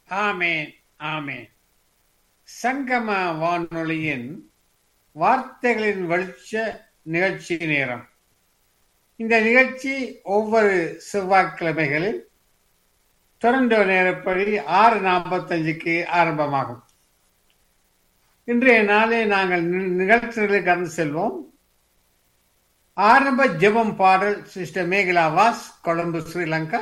ஆமேன் ஆமேன் சங்கம வானொலியின் வார்த்தைகளின் வெளிச்ச நிகழ்ச்சி நேரம் இந்த நிகழ்ச்சி ஒவ்வொரு செவ்வாய்க்கிழமைகளில் டொரண்டோ நேரப்படி ஆறு நாற்பத்தஞ்சுக்கு ஆரம்பமாகும் இன்றைய நாளே நாங்கள் நி- நிகழ்ச்சிகளுக்கு கடந்து செல்வோம் ஆரம்ப ஜெபம் பாடல் சிஸ்டர் மேகலா வாஸ் கொழும்பு ஸ்ரீலங்கா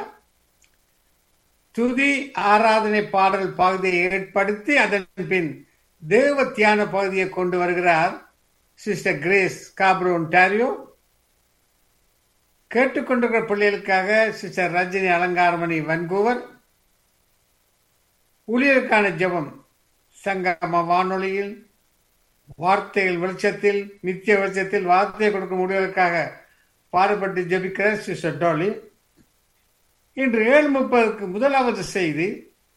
துதி ஆராதனை பாடல் பகுதியை ஏற்படுத்தி அதன் பின் தேவ தியான பகுதியை கொண்டு வருகிறார் சிஸ்டர் கிரேஸ் காப்ரோ ஒன்டாரியோ கேட்டுக்கொண்டிருக்கிற பிள்ளைகளுக்காக சிஸ்டர் ரஜினி அலங்காரமணி வன்கூவர் ஊழியருக்கான ஜெபம் சங்கம வானொலியில் வார்த்தைகள் வெளிச்சத்தில் நித்திய வெளிச்சத்தில் வார்த்தையை கொடுக்கும் முடிவதற்காக பாடுபட்டு ஜெபிக்கிற சிஸ்டர் டோலி இன்று ஏழு முப்பதுக்கு முதலாவது செய்தி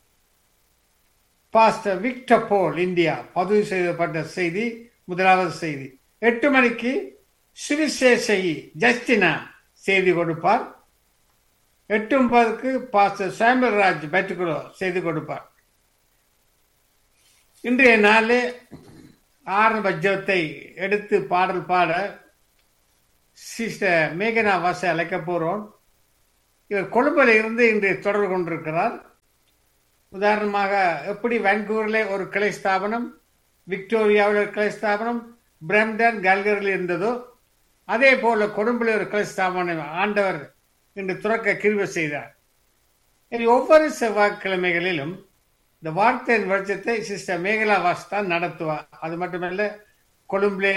பாஸ்டர் விக்டர் போல் இந்தியா பதிவு செய்யப்பட்ட செய்தி முதலாவது செய்தி எட்டு மணிக்கு சுவிசேஷி ஜஸ்டினா செய்தி கொடுப்பார் எட்டு முப்பதுக்கு பாஸ்டர் சாம்பல் ராஜ் பெற்றுக்குழு செய்தி கொடுப்பார் இன்றைய நாளே ஆரம்ப ஜெபத்தை எடுத்து பாடல் பாட சிஸ்டர் மேகனா வாசை அழைக்க போகிறோம் இவர் கொழும்பில் இருந்து இன்று தொடர்பு கொண்டிருக்கிறார் உதாரணமாக எப்படி வான்கூவரில் ஒரு கிளை ஸ்தாபனம் விக்டோரியாவில் ஒரு கிளை ஸ்தாபனம் பிரம்டன் கல்கரில் இருந்ததோ அதே போல கொழும்பில் ஒரு கிளை ஸ்தாபனம் ஆண்டவர் இன்று துறக்க கிருபை செய்தார் இனி ஒவ்வொரு செவ்வாய்க்கிழமைகளிலும் இந்த வார்த்தையின் வெளிச்சத்தை சிஸ்டர் மேகலா வாஸ் தான் நடத்துவார் அது மட்டுமல்ல கொழும்பிலே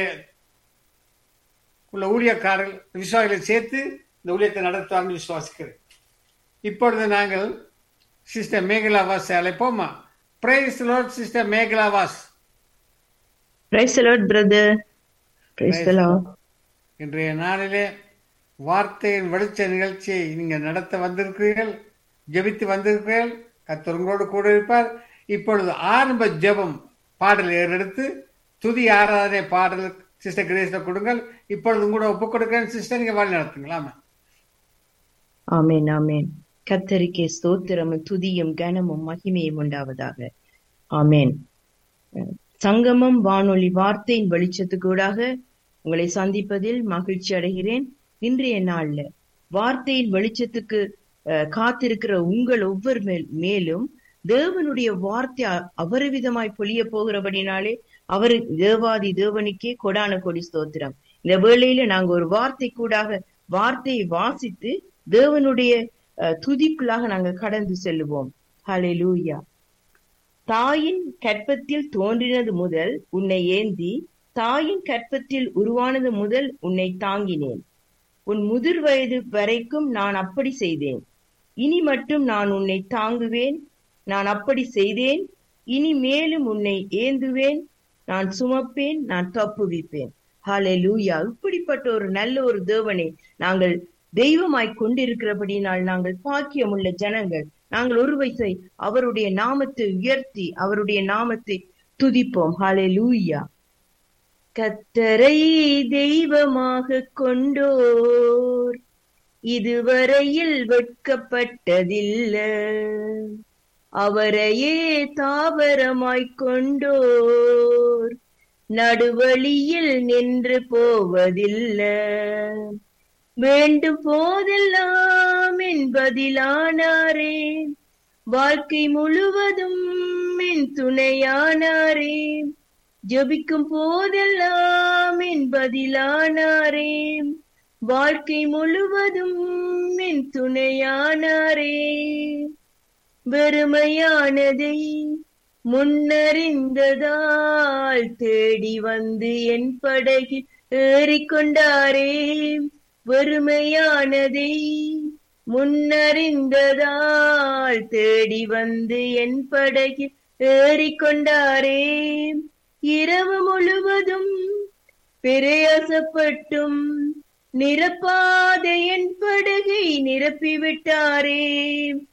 உள்ள ஊழியக்காரர்கள் விசுவாசிகளை சேர்த்து இந்த ஊழியத்தை நடத்துவார்னு விசுவாசிக்கிறேன் இப்பொழுது நாங்கள் சிஸ்டர் மேகலா வாஸ் அழைப்போமா praise Lord sister Mekala Vaz Praise the Lord, brother. Praise the Lord. இன்றைய நாளிலே வார்த்தையின் வெளிச்ச நிகழ்ச்சியை நீங்க நடத்த வந்திருக்கிறீர்கள் ஜெபித்து வந்திருக்கிறீர்கள் கர்த்தர் உங்களோடு கூட இருப்பார் இப்பொழுது ஆரம்ப ஜெபம் பாடல் எடுத்து துதி ஆராதனை பாடல் சிஸ்டர் கிரேஸ்ல கொடுங்கள் இப்பொழுது உங்களோட ஒப்பு கொடுக்கிறேன் சிஸ்டர் நீங்க வழி நடத்துங்களாமா ஆமென் ஆமென் கத்தரிக்கே ஸ்தோத்திரமும் துதியும் கனமும் மகிமையும் உண்டாவதாக ஆமென் சங்கமம் வானொலி வார்த்தையின் வெளிச்சத்துக்கூடாக உங்களை சந்திப்பதில் மகிழ்ச்சி அடைகிறேன் இன்றைய நாள்ல வார்த்தையின் வெளிச்சத்துக்கு அஹ், காத்திருக்கிற உங்கள் ஒவ்வொரு மேல் மேலும் தேவனுடைய வார்த்தை அ- அபரிவிதமாய் பொழிய போகிறபடினாலே அவர் தேவாதி தேவனுக்கே கொடான கொடி ஸ்தோத்திரம் இந்த வேளையில நாங்க ஒரு வார்த்தை கூடாக வார்த்தையை வாசித்து தேவனுடைய அஹ், துதிக்குள்ளாக நாங்க கடந்து செல்லுவோம் ஹalleluya தாயின் கற்பத்தில் தோன்றினது முதல் உன்னை ஏந்தி தாயின் கற்பத்தில் உருவானது முதல் உன்னை தாங்கினேன் உன் முதிர் வயது வரைக்கும் நான் அப்படி செய்தேன் இனி மட்டும் நான் உன்னை தாங்குவேன் நான் அப்படி செய்தேன் இனி மேலும் உன்னை ஏந்துவேன் நான் சுமப்பேன் நான் தப்புவிப்பேன் ஹalleluya இப்படிப்பட்ட ஒரு நல்ல ஒரு தேவனை நாங்கள் தெய்வமாய் கொண்டிருக்கிறபடினால் நாங்கள் பாக்கியமுள்ள ஜனங்கள் நாங்கள் ஒரு வயசை அவருடைய நாமத்தை உயர்த்தி அவருடைய நாமத்தை துதிப்போம் ஹalleluya கத்தரை தெய்வமாக கொண்டோர் இதுவரையில் வெட்கப்பட்டதில்ல அவரையே தாவரமாய் கொண்டோர் நடுவழியில் நின்று போவதில்லை வேண்டும் போதெல்லாம் என் பதிலானாரே வாழ்க்கை முழுவதும் என் துணையானாரே ஜபிக்கும் போதெல்லாம் என் பதிலானாரே வாழ்க்கை முழுவதும் என் துணையானாரே வெறுமையானதை முன்னறிந்ததால் தேடி வந்து என் படகில் ஏறிக்கொண்டாரே வெறுமையானதை முன்னறிந்ததால் தேடி வந்து என் படகில் ஏறிக்கொண்டாரே இரவு முழுவதும் பிரயாசப்பட்டும் நிரப்பாத என் படகை நிரப்பிவிட்டாரே